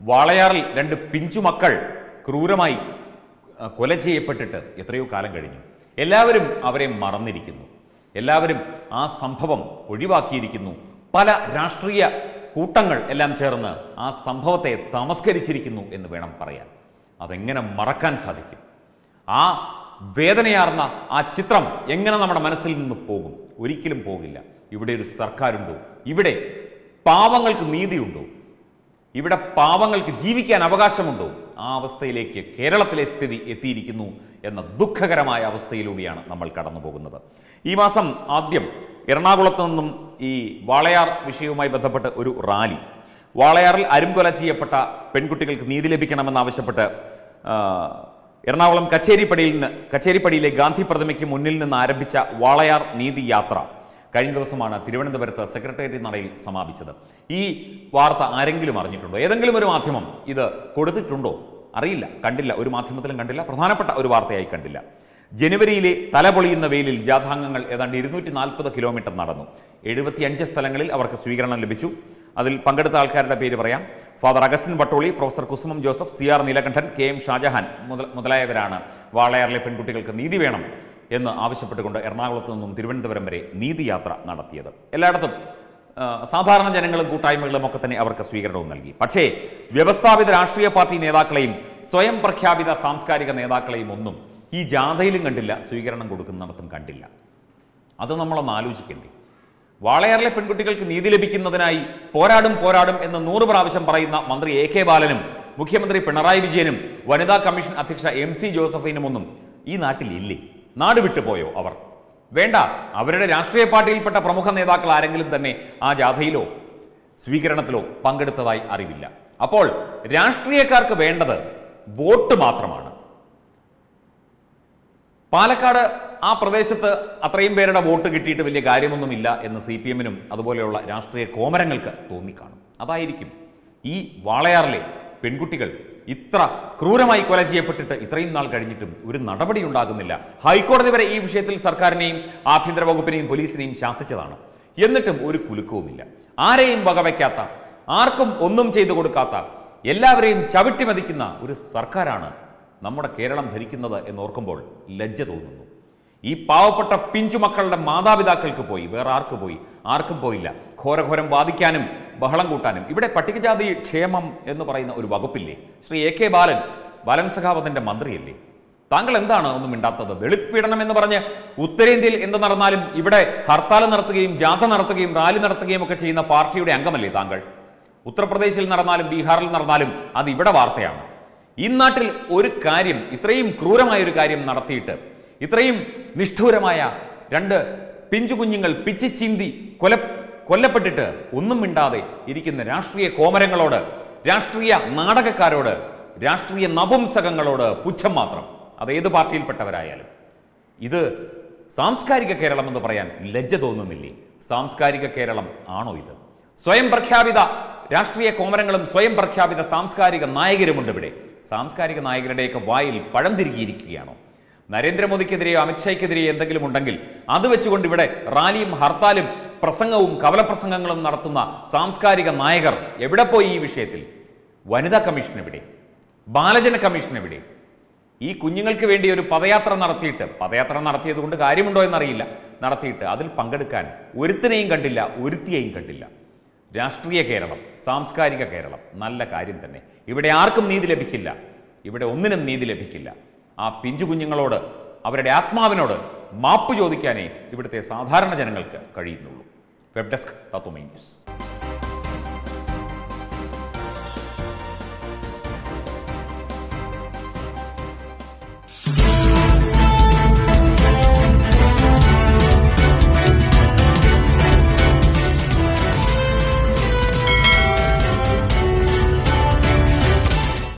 വാളയാറിൽ രണ്ട് പിഞ്ചു മക്കൾ ക്രൂരമായി ആ, കൊല ചെയ്യപ്പെട്ടിട്ട് എത്രയോ കാലം കഴിഞ്ഞു എല്ലാവരും അവരെ മറന്നിരിക്കുന്നു എല്ലാവരും ആ സംഭവം ഒഴിവാക്കിയിരിക്കുന്നു പല രാഷ്ട്രീയ കൂട്ടങ്ങൾ എല്ലാം ചേർന്ന് ആ സംഭവത്തെ തമസ്കരിച്ചിരിക്കുന്നു എന്ന് വേണം പറയാൻ അതെങ്ങനെ മറക്കാൻ സാധിക്കും ആ വേദനയാർന്ന ആ ചിത്രം എങ്ങനെ നമ്മുടെ മനസ്സിൽ നിന്ന് പോകും ഒരിക്കലും പോകില്ല ഇവിടെ ഒരു സർക്കാരുണ്ടോ ഇവിടെ പാവങ്ങൾക്ക് നീതിയുണ്ടോ ഇവിടെ പാവങ്ങൾക്ക് ജീവിക്കാൻ അവകാശമുണ്ടോ ആ അവസ്ഥയിലേക്ക് കേരളത്തിലെ സ്ഥിതി എത്തിയിരിക്കുന്നു എന്ന ദുഃഖകരമായ അവസ്ഥയിലൂടെയാണ് നമ്മൾ കടന്നു പോകുന്നത് ഈ മാസം ആദ്യം എറണാകുളത്ത് നിന്നും ഈ വാളയാർ വിഷയവുമായി ബന്ധപ്പെട്ട് ഒരു റാലി വാളയാറിൽ അരുംകൊല ചെയ്യപ്പെട്ട പെൺകുട്ടികൾക്ക് നീതി ലഭിക്കണമെന്നാവശ്യപ്പെട്ട് ആ, എറണാകുളം കച്ചേരിപ്പടിയിൽ നിന്ന് കച്ചേരിപ്പടിയിലെ ഗാന്ധി പ്രതിമയ്ക്ക് മുന്നിൽ നിന്ന് ആരംഭിച്ച വാളയാർ നീതി യാത്ര കഴിഞ്ഞ ദിവസമാണ് തിരുവനന്തപുരത്ത് സെക്രട്ടേറിയറ്റ് നടയിൽ സമാപിച്ചത് ഈ വാർത്ത ആരെങ്കിലും അറിഞ്ഞിട്ടുണ്ടോ ഏതെങ്കിലും ഒരു മാധ്യമം ഇത് കൊടുത്തിട്ടുണ്ടോ അറിയില്ല കണ്ടില്ല ഒരു മാധ്യമത്തിലും കണ്ടില്ല പ്രധാനപ്പെട്ട ഒരു വാർത്തയായി കണ്ടില്ല ജനുവരിയിലെ തലപൊളിയുന്ന വെയിലിൽ ജാഥാംഗങ്ങൾ ഏതാണ്ട് ഇരുന്നൂറ്റി നാൽപ്പത് കിലോമീറ്റർ നടന്നു എഴുപത്തിയഞ്ച് സ്ഥലങ്ങളിൽ അവർക്ക് സ്വീകരണം ലഭിച്ചു അതിൽ പങ്കെടുത്ത ആൾക്കാരുടെ പേര് പറയാം father Augustine Vattoli professor Kusumam Joseph C R Neelakantan K M Shajahan മുതൽ മുതലായവരാണ് വാളയാറിലെ പെൺകുട്ടികൾക്ക് നീതി വേണം എന്ന് ആവശ്യപ്പെട്ടുകൊണ്ട് എറണാകുളത്ത് നിന്നും തിരുവനന്തപുരം വരെ നീതിയാത്ര നടത്തിയത് എല്ലായിടത്തും ആ, സാധാരണ ജനങ്ങളും കൂട്ടായ്മകളും ഒക്കെ തന്നെ അവർക്ക് സ്വീകരണവും നൽകി പക്ഷേ വ്യവസ്ഥാപിത രാഷ്ട്രീയ പാർട്ടി നേതാക്കളെയും സ്വയം പ്രഖ്യാപിത സാംസ്കാരിക നേതാക്കളെയും ഒന്നും ഈ ജാഥയിലും കണ്ടില്ല സ്വീകരണം കൊടുക്കുന്നിടത്തും കണ്ടില്ല അത് നമ്മളൊന്ന് ആലോചിക്കേണ്ടി വാളയാറിലെ പെൺകുട്ടികൾക്ക് നീതി ലഭിക്കുന്നതിനായി പോരാടും പോരാടും എന്ന് നൂറ് പ്രാവശ്യം പറയുന്ന മന്ത്രി എ കെ ബാലനും മുഖ്യമന്ത്രി പിണറായി വിജയനും വനിതാ കമ്മീഷൻ അധ്യക്ഷ എം സി ജോസഫിനും ഒന്നും ഈ നാട്ടിൽ ഇല്ലേ നാട് വിട്ടുപോയോ അവർ വേണ്ട അവരുടെ രാഷ്ട്രീയ പാർട്ടിയിൽപ്പെട്ട പ്രമുഖ നേതാക്കൾ ആരെങ്കിലും തന്നെ ആ ജാഥയിലോ സ്വീകരണത്തിലോ പങ്കെടുത്തതായി അറിവില്ല അപ്പോൾ രാഷ്ട്രീയക്കാർക്ക് വേണ്ടത് വോട്ട് മാത്രമാണ് പാലക്കാട് ആ പ്രദേശത്ത് അത്രയും പേരുടെ വോട്ട് കിട്ടിയിട്ട് വലിയ കാര്യമൊന്നുമില്ല എന്ന് സി പി എമ്മിനും അതുപോലെയുള്ള രാഷ്ട്രീയ കോമരങ്ങൾക്ക് തോന്നിക്കാണും അതായിരിക്കും ഈ വാളയാറിലെ പെൺകുട്ടികൾ ഇത്ര ക്രൂരമായി കൊല ചെയ്യപ്പെട്ടിട്ട് ഇത്രയും നാൾ കഴിഞ്ഞിട്ടും ഒരു നടപടി ഉണ്ടാകുന്നില്ല ഹൈക്കോടതി വരെ ഈ വിഷയത്തിൽ സർക്കാരിനെയും ആഭ്യന്തര വകുപ്പിനെയും പോലീസിനെയും ശാസിച്ചതാണ് എന്നിട്ടും ഒരു കുലുക്കവുമില്ല ആരെയും വകവയ്ക്കാത്ത ആർക്കും ഒന്നും ചെയ്തു കൊടുക്കാത്ത എല്ലാവരെയും ചവിട്ടി മതിക്കുന്ന ഒരു സർക്കാരാണ് നമ്മുടെ കേരളം ഭരിക്കുന്നത് എന്നോർക്കുമ്പോൾ ലജ്ജ തോന്നുന്നു ഈ പാവപ്പെട്ട പിഞ്ചുമക്കളുടെ മാതാപിതാക്കൾക്ക് പോയി വേറെ ആർക്ക് പോയി ആർക്കും പോയില്ല ഘോരഘോരം വാദിക്കാനും ബഹളം കൂട്ടാനും ഇവിടെ പട്ടികജാതി ക്ഷേമം എന്ന് പറയുന്ന ഒരു വകുപ്പില്ലേ ശ്രീ എ കെ ബാലൻ ബാലൻ സഖാവത്തിന്റെ മന്ത്രിയല്ലേ താങ്കൾ എന്താണ് ഒന്നും മിണ്ടാത്തത് ദളിത് പീഡനം എന്ന് പറഞ്ഞ് ഉത്തരേന്ത്യയിൽ എന്ത് നടന്നാലും ഇവിടെ ഹർത്താൽ നടത്തുകയും ജാഥ നടത്തുകയും റാലി നടത്തുകയും ഒക്കെ ചെയ്യുന്ന പാർട്ടിയുടെ അംഗമല്ലേ താങ്കൾ ഉത്തർപ്രദേശിൽ നടന്നാലും ബീഹാറിൽ നടന്നാലും അത് ഇവിടെ വാർത്തയാണ് ഈ നാട്ടിൽ ഒരു കാര്യം ഇത്രയും ക്രൂരമായ ഒരു കാര്യം നടത്തിയിട്ട് ഇത്രയും നിഷ്ഠൂരമായ രണ്ട് പിഞ്ചു കുഞ്ഞുങ്ങൾ പിച്ചി ചീന്തി കൊല കൊല്ലപ്പെട്ടിട്ട് ഒന്നും മിണ്ടാതെ ഇരിക്കുന്ന രാഷ്ട്രീയ കോമരങ്ങളോട് രാഷ്ട്രീയ നാടകക്കാരോട് രാഷ്ട്രീയ നപുംസകങ്ങളോട് പുച്ഛം മാത്രം അത് ഏത് പാർട്ടിയിൽപ്പെട്ടവരായാലും ഇത് സാംസ്കാരിക കേരളം എന്ന് പറയാൻ ലജ്ജ തോന്നുന്നില്ലേ സാംസ്കാരിക കേരളം ആണോ ഇത് സ്വയം പ്രഖ്യാപിത രാഷ്ട്രീയ കോമരങ്ങളും സ്വയം പ്രഖ്യാപിത സാംസ്കാരിക നായകരുമുണ്ട് ഇവിടെ സാംസ്കാരിക നായകരുടെയൊക്കെ വായിൽ പഴം തിരികിയിരിക്കുകയാണോ നരേന്ദ്രമോദിക്കെതിരെയോ അമിത്ഷായ്ക്കെതിരെയോ എന്തെങ്കിലും ഉണ്ടെങ്കിൽ അത് വെച്ചുകൊണ്ട് ഇവിടെ റാലിയും ഹർത്താലും പ്രസംഗവും കവലപ്രസംഗങ്ങളും നടത്തുന്ന സാംസ്കാരിക നായകർ എവിടെ പോയി ഈ വിഷയത്തിൽ വനിതാ കമ്മീഷൻ എവിടെ ബാലജന കമ്മീഷൻ എവിടെ ഈ കുഞ്ഞുങ്ങൾക്ക് വേണ്ടി ഒരു പദയാത്ര നടത്തിയിട്ട് പദയാത്ര നടത്തിയത് കൊണ്ട് കാര്യമുണ്ടോ എന്നറിയില്ല നടത്തിയിട്ട് അതിൽ പങ്കെടുക്കാൻ ഒരുത്തിനെയും കണ്ടില്ല ഒരുത്തിയെയും കണ്ടില്ല രാഷ്ട്രീയ കേരളം സാംസ്കാരിക കേരളം നല്ല കാര്യം തന്നെ ഇവിടെ ആർക്കും നീതി ലഭിക്കില്ല ഇവിടെ ഒന്നിനും നീതി ലഭിക്കില്ല ആ പിഞ്ചു കുഞ്ഞുങ്ങളോട് അവരുടെ ആത്മാവിനോട് മാപ്പ് ചോദിക്കാനേ ഇവിടുത്തെ സാധാരണ ജനങ്ങൾക്ക് കഴിയുന്നുള്ളൂ വെബ് ഡെസ്ക് തത്വമൈ ന്യൂസ്